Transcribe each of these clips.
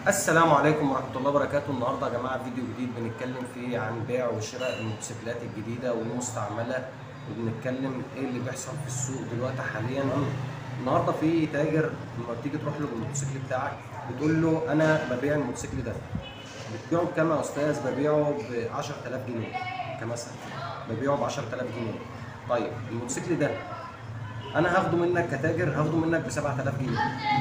السلام عليكم ورحمة الله وبركاته النهاردة يا جماعة فيديو جديد بنتكلم فيه عن بيع وشراء الموتوسيكلات الجديدة والمستعملة وبنتكلم ايه اللي بيحصل في السوق دلوقتي حاليا النهاردة في تاجر لما بتيجي تروح له بالموتوسيكل بتاعك بتقول له انا ببيع الموتوسيكل ده بتبيعه بكام يا استاذ ببيعه ب 10000 جنيه كمثل ببيعه ب 10000 جنيه طيب الموتوسيكل ده انا هاخده منك كتاجر هاخده منك ب 7000 جنيه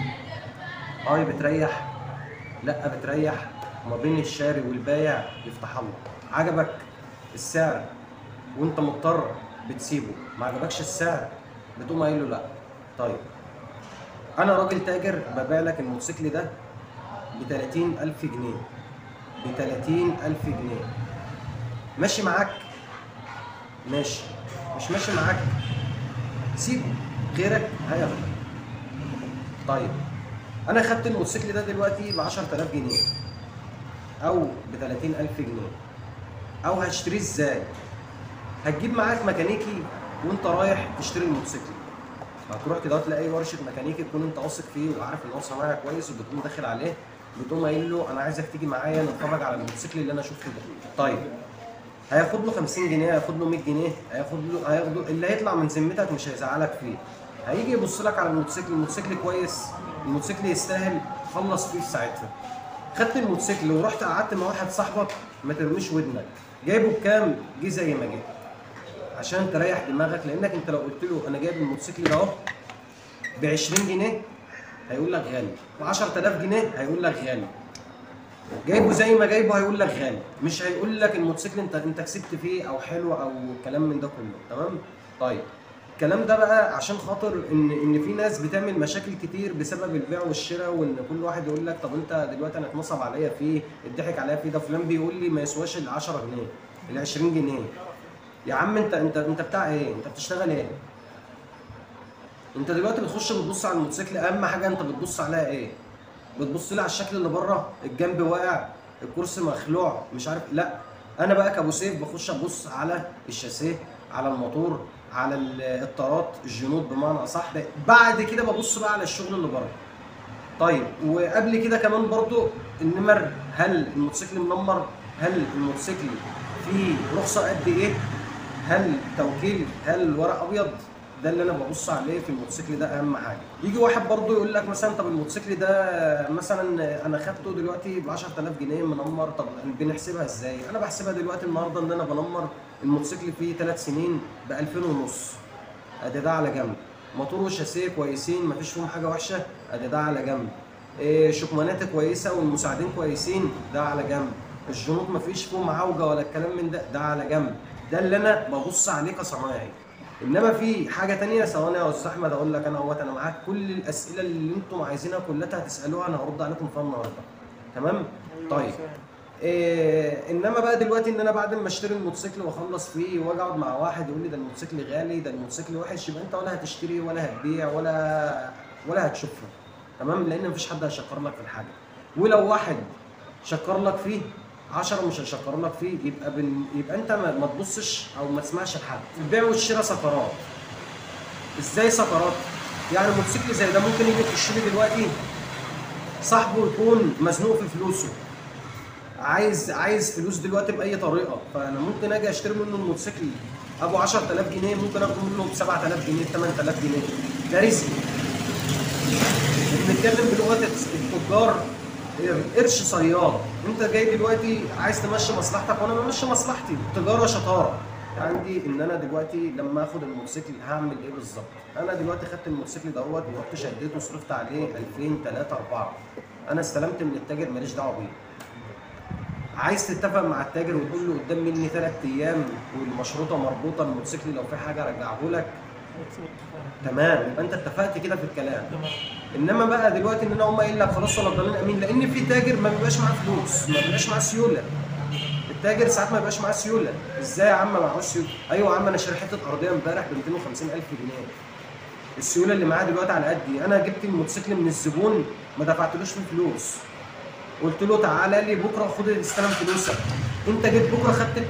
اه بتريح لا بتريح ما بين الشاري والبايع يفتح الله عجبك السعر وانت مضطر بتسيبه ما عجبكش السعر بتقوم قايل له لا طيب انا راجل تاجر ببيع لك الموتوسيكل ده ب 30000 جنيه ب 30000 جنيه ماشي معاك ماشي مش ماشي معاك سيبه غيرك هياخده طيب انا خدت الموتوسيكل ده دلوقتي ب 10000 جنيه او ب 30000 جنيه او هشتريه ازاي هتجيب معاك ميكانيكي وانت رايح تشتري الموتوسيكل هتروح كده تلاقي ورشه ميكانيكي تكون انت واثق فيه وعارف ان هو صنايعي كويس وبتقوم داخل عليه بتقوم قايل له انا عايزك تيجي معايا نتفرج على الموتوسيكل اللي انا شفته ده طيب هياخد له 50 جنيه هياخد له 100 جنيه هياخد له هياخد له اللي هيطلع من ذمتك مش هيزعلك فيه هيجي يبص لك على الموتوسيكل الموتوسيكل كويس الموتوسيكل يستاهل خلص فيه في ساعتها خدت الموتوسيكل ورحت قعدت مع واحد صاحبك ما ترميش ودنك جايبه بكام جه زي ما جه عشان تريح دماغك لانك انت لو قلت له انا جايب الموتوسيكل ده اهو ب 20 جنيه هيقول لك غالي ب 10000 جنيه هيقول لك غالي جايبه زي ما جايبه هيقول لك غالي مش هيقول لك الموتوسيكل انت انت كسبت فيه او حلو او كلام من ده كله تمام طيب الكلام ده بقى عشان خاطر ان ان في ناس بتعمل مشاكل كتير بسبب البيع والشراء وان كل واحد يقول لك طب انت دلوقتي انا اتنصب عليا فيه اتضحك عليا فيه ده فلان بيقول لي ما يسواش ال 10 جنيه ال 20 جنيه يا عم انت انت انت بتاع ايه؟ انت بتشتغل ايه؟ انت دلوقتي بتخش بتبص على الموتوسيكل اهم حاجه انت بتبص عليها ايه؟ بتبص لي على الشكل اللي بره الجنب واقع الكرسي مخلوع مش عارف لا انا بقى كابو سيف بخش ابص على الشاسيه على الموتور على الطارات الجنود بمعنى اصح بعد كده ببص بقى على الشغل اللي بره طيب وقبل كده كمان برضو النمر هل الموتوسيكل منمر هل الموتوسيكل فيه رخصه قد ايه هل توكيل هل ورق ابيض ده اللي انا ببص عليه في الموتوسيكل ده اهم حاجه يجي واحد برضو يقول لك مثلا طب الموتوسيكل ده مثلا انا خدته دلوقتي ب 10000 جنيه منمر طب بنحسبها ازاي انا بحسبها دلوقتي النهارده ان انا بنمر الموتوسيكل فيه 3 سنين ب 2000 ونص ادي ده على جنب موتور وشاسيه كويسين مفيش فيهم حاجه وحشه ادي ده على جنب إيه شكمانات كويسه والمساعدين كويسين ده على جنب الجنوط مفيش فيهم عوجه ولا الكلام من ده ده على جنب ده اللي انا ببص عليه كصنايعي انما في حاجه تانية ثواني يا استاذ احمد اقول لك انا اهوت انا معاك كل الاسئله اللي انتم عايزينها كلها هتسالوها انا هرد عليكم فيها النهارده تمام طيب إيه انما بقى دلوقتي ان انا بعد ما اشتري الموتوسيكل واخلص فيه واجي اقعد مع واحد يقول لي ده الموتوسيكل غالي ده الموتوسيكل وحش يبقى انت ولا هتشتري ولا هتبيع ولا ولا هتشوفه تمام لان مفيش حد هيشكر لك في الحاجه ولو واحد شكر لك فيه 10 مش هيشكر لك فيه يبقى بن... يبقى انت ما, ما تبصش او ما تسمعش لحد البيع والشراء سكرات ازاي سكرات يعني موتوسيكل زي ده ممكن يجي تشتري دلوقتي صاحبه يكون مزنوق في فلوسه عايز عايز فلوس دلوقتي باي طريقه فانا ممكن اجي اشتري منه الموتوسيكل ابو 10000 جنيه ممكن اخده منه ب 7000 جنيه ب 8000 جنيه ده رزق بنتكلم بلغه التجار قرش صياد انت جاي دلوقتي عايز تمشي مصلحتك وانا بمشي مصلحتي تجاره شطاره عندي ان انا دلوقتي لما اخد الموتوسيكل هعمل ايه بالظبط انا دلوقتي خدت الموتوسيكل دوت ورحت شديته وصرفت عليه 2000 3 4 انا استلمت من التاجر ماليش دعوه بيه عايز تتفق مع التاجر وتقول له قدام مني ثلاث ايام والمشروطه مربوطه الموتوسيكل لو في حاجه ارجعه لك تمام يبقى انت اتفقت كده في الكلام انما بقى دلوقتي ان انا اقوم قايل لك خلاص ولا ضامن امين لان في تاجر ما بيبقاش معاه فلوس ما بيبقاش معاه سيوله التاجر ساعات ما بيبقاش معاه سيوله ازاي يا عم معهوش سيوله ايوه يا عم انا شاري حته ارضيه امبارح ب 250000 جنيه السيوله اللي معايا دلوقتي على قدي انا جبت الموتوسيكل من الزبون ما دفعتلوش فيه فلوس قلت له تعالى لي بكره خد استلم فلوسك انت جيت بكره خدت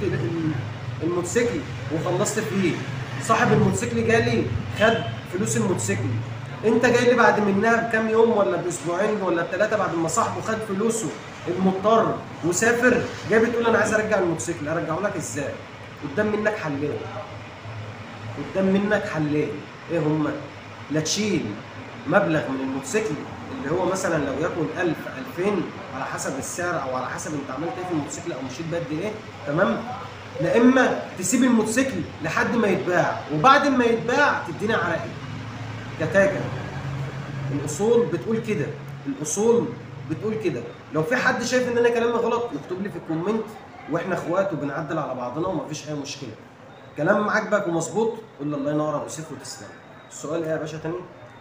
الموتوسيكل وخلصت فيه صاحب الموتوسيكل جالي خد فلوس الموتوسيكل انت جاي لي بعد منها بكام يوم ولا باسبوعين ولا بثلاثه بعد ما صاحبه خد فلوسه المضطر وسافر جاي بتقول انا عايز ارجع الموتوسيكل ارجعه لك ازاي قدام منك حلين قدام منك حلين ايه هما لا تشيل مبلغ من الموتوسيكل اللي هو مثلا لو يكن 1000 2000 على حسب السعر او على حسب انت عملت ايه في الموتوسيكل او مشيت بقد ايه تمام لا اما تسيب الموتوسيكل لحد ما يتباع وبعد ما يتباع تدينا عرقي كتاجر الاصول بتقول كده الاصول بتقول كده لو في حد شايف ان انا كلامي غلط يكتب لي في الكومنت واحنا اخوات وبنعدل على بعضنا ومفيش اي مشكله كلام عاجبك ومظبوط قول لي الله ينور ابو سيف وتسلم السؤال ايه يا باشا تاني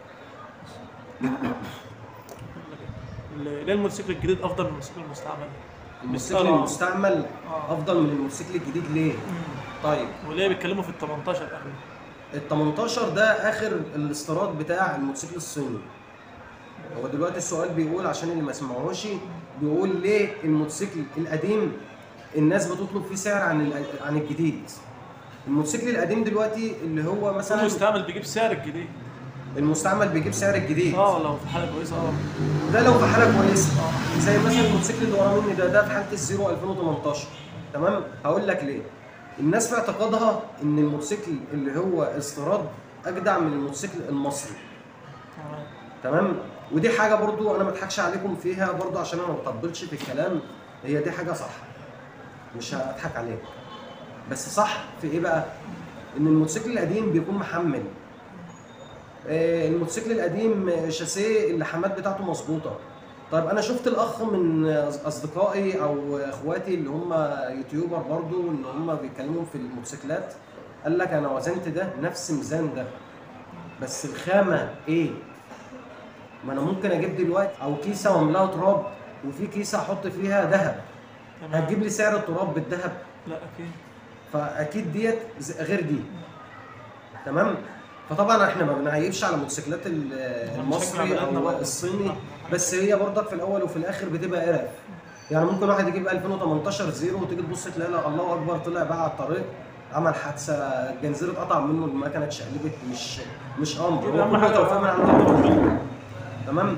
ليه الموتوسيكل الجديد افضل من الموتوسيكل المستعمل؟ الموتوسيكل آه. المستعمل آه. افضل من الموتوسيكل الجديد ليه طيب وليه بيتكلموا في ال 18 تقريبا؟ ال 18 ده اخر الاستيراد بتاع الموتوسيكل الصيني هو دلوقتي السؤال بيقول عشان اللي ما سمعوش بيقول ليه الموتوسيكل القديم الناس بتطلب فيه سعر عن ال- عن الجديد الموتوسيكل القديم دلوقتي اللي هو مثلا المستعمل بيجيب سعر الجديد المستعمل بيجيب سعر الجديد اه لو في حاله كويسه اه ده لو في حاله كويسه زي مثلا الموتوسيكل اللي ورا مني ده ده في حاله الزيرو 2018 تمام هقول لك ليه الناس في اعتقادها ان الموتوسيكل اللي هو استيراد اجدع من الموتوسيكل المصري تمام. تمام ودي حاجه برضو انا ما اضحكش عليكم فيها برضو عشان انا ما بطبلش في الكلام هي دي حاجه صح مش هضحك عليك بس صح في ايه بقى ان الموتوسيكل القديم بيكون محمل آه، الموتوسيكل القديم آه، شاسيه اللحامات بتاعته مظبوطه طيب انا شفت الاخ من اصدقائي او اخواتي اللي هم يوتيوبر برضو ان هم بيتكلموا في الموتوسيكلات قال لك انا وزنت ده نفس ميزان ده بس الخامه ايه ما انا ممكن اجيب دلوقتي او كيسه واملاها تراب وفي كيسه احط فيها ذهب تمام هتجيب لي سعر التراب بالذهب لا اكيد فاكيد ديت ز- غير دي تمام فطبعا احنا ما بنعيبش على موتوسيكلات ال- بنشجع المصري بلدنا او برضه. الصيني بس هي برضك في الاول وفي الاخر بتبقى قرف يعني ممكن واحد يجيب 2018 زيرو وتيجي تبص تلاقي لا الله اكبر طلع بقى على الطريق عمل حادثه الجنزير اتقطع منه المكنه اتشقلبت مش مش امر يبقى هو اهم كله حاجه توفيق من عند ربنا تمام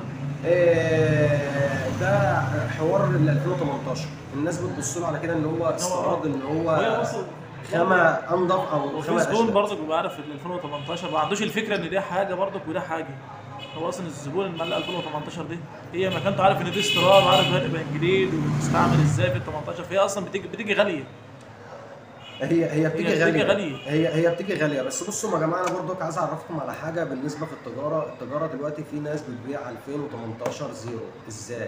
آه، ده حوار ال 2018 الناس بتبص له على كده ان هو استيراد ان وهي هو اصلا خامه انضف او وفي خامه زبون اشبه برضه بيبقى عارف ال 2018 ما عندوش الفكره ان دي حاجه برضه وده حاجه هو اصلا الزبون اللي ملقى 2018 دي هي مكانته عارف ان دي استيراد وعارف الفرق بين جديد ومستعمل ازاي في ال 18 فهي اصلا بتيجي بتيجي غاليه هي هي بتيجي هي غاليه بتيجي غالية. هي هي بتيجي غاليه بس بصوا يا جماعه انا برضك عايز اعرفكم على حاجه بالنسبه في التجاره التجاره دلوقتي في ناس بتبيع 2018 زيرو ازاي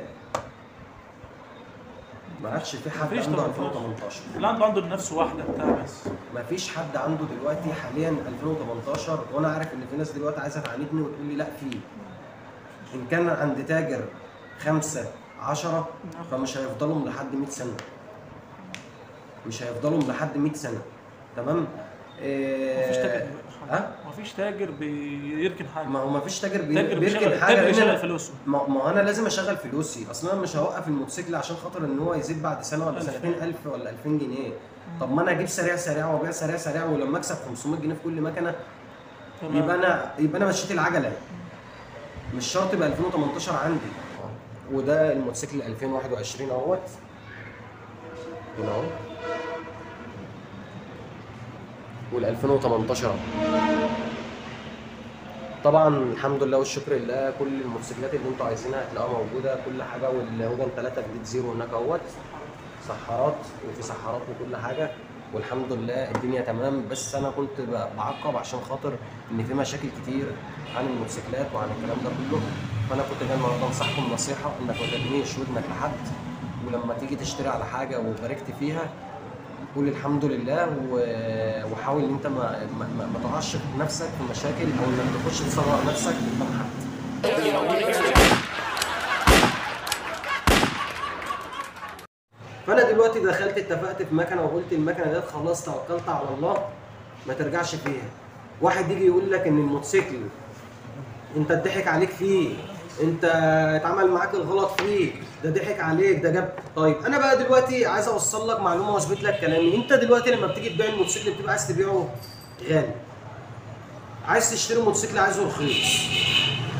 ما عادش في حد مفيش عنده 18. 2018 اللي عنده عنده لنفسه واحده بتاع بس ما فيش حد عنده دلوقتي حاليا 2018 وانا عارف ان في ناس دلوقتي عايزه تعاندني وتقول لي لا في ان كان عند تاجر خمسة عشرة فمش هيفضلوا لحد 100 سنة مش هيفضلوا لحد 100 سنة تمام إيه مفيش تاجر ها مفيش تاجر بيركن حاجه ما هو ما فيش تاجر بي- تاجر بيركن بيشغل حاجة تاجر لأن بيشغل أنا- فلوسه ما ما انا لازم اشغل فلوسي اصلا انا مش هوقف الموتوسيكل عشان خاطر ان هو يزيد بعد سنه ولا ألف. سنتين 1000 ولا 2000 جنيه طب ما انا اجيب سريع سريع وابيع سريع سريع ولما اكسب 500 جنيه في كل مكنه تمام. يبقى انا يبقى انا مشيت العجله مش شرط يبقى 2018 عندي وده الموتوسيكل 2021 اهوت هنا اهو وال 2018 اهو طبعا الحمد لله والشكر لله كل الموتوسيكلات اللي انتوا عايزينها هتلاقوها موجوده كل حاجه والهوجن 3 جديد زيرو هناك اهوت سحارات وفي سحارات وكل حاجه والحمد لله الدنيا تمام بس انا كنت ب- بعقب عشان خاطر ان في مشاكل كتير عن الموتوسيكلات وعن الكلام ده كله فانا كنت دايما بنصحكم نصيحه انك ما تبنيش ودنك لحد ولما تيجي تشتري على حاجه وباركت فيها قول الحمد لله و- وحاول ان انت ما ما, ما, ما تقعش في نفسك في مشاكل او انك تخش تصغر نفسك قدام حد فانا دلوقتي دخلت اتفقت في مكنه وقلت المكنه ديت خلاص توكلت على الله ما ترجعش فيها واحد يجي يقول لك ان الموتوسيكل انت اتضحك عليك فيه انت اتعمل معاك الغلط فيه ده ضحك عليك ده جاب طيب انا بقى دلوقتي عايز اوصل لك معلومه واثبت لك كلامي انت دلوقتي لما بتيجي تبيع الموتوسيكل بتبقى عايز تبيعه غالي عايز تشتري موتوسيكل عايزه رخيص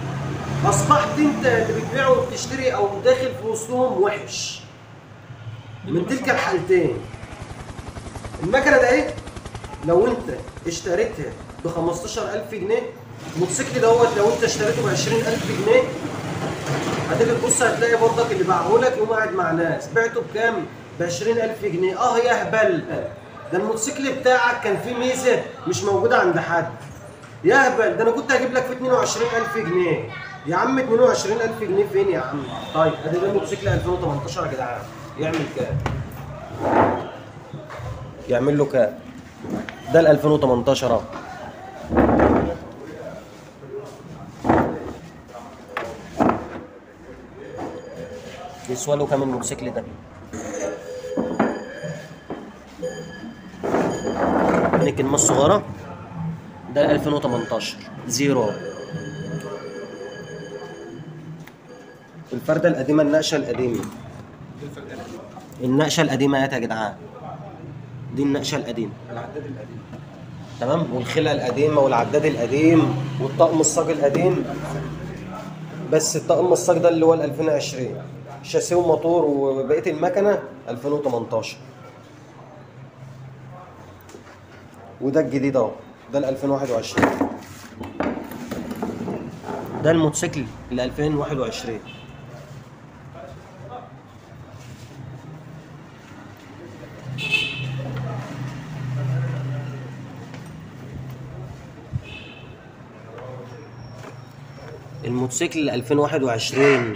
اصبحت انت اللي بتبيع وبتشتري او داخل في وسطهم وحش من تلك الحالتين المكنه ده ايه لو انت اشتريتها ب 15000 جنيه الموتوسيكل دوت لو انت اشتريته ب 20000 جنيه هتيجي تبص هتلاقي برضك اللي باعه لك يقوم قاعد مع ناس بعته بكام؟ ب 20000 جنيه اه يا هبل ده الموتوسيكل بتاعك كان فيه ميزه مش موجوده عند حد يا هبل ده انا كنت هجيب لك في 22000 جنيه يا عم 22000 جنيه فين يا عم؟ طيب ادي ده موتوسيكل 2018 يا جدعان يعمل كام؟ يعمل له كام؟ ده ال 2018 اهو يسوى له كام الموتوسيكل ده؟ من الكلمة الصغيرة ده 2018 زيرو الفردة القديمة النقشة القديمة النقشة القديمة يا جدعان دي النقشة القديمة العداد القديم تمام والخلة القديمة والعداد القديم والطقم الصاج القديم بس الطقم الصاج ده اللي هو ال 2020 شاسيه وموتور وبقية المكنة 2018 وده الجديد اهو ده ال 2021 ده الموتوسيكل ال 2021 الموتوسيكل ال 2021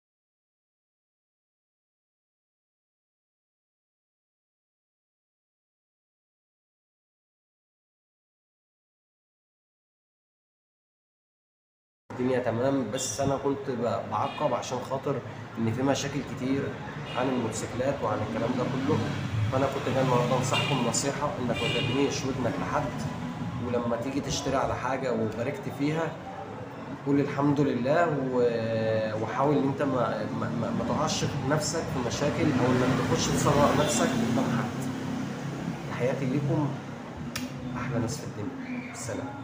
الدنيا تمام بس انا كنت ب- بعقب عشان خاطر ان في مشاكل كتير عن الموتوسيكلات وعن الكلام ده كله فانا كنت جاي النهارده انصحكم نصيحه انك ما تبنيش ودنك لحد ولما تيجي تشتري على حاجه وباركت فيها قول الحمد لله و- وحاول ان انت ما ما, ما, ما تقعش نفسك في مشاكل او انك تخش تصغر نفسك قدام حد تحياتي ليكم احلى ناس في الدنيا السلام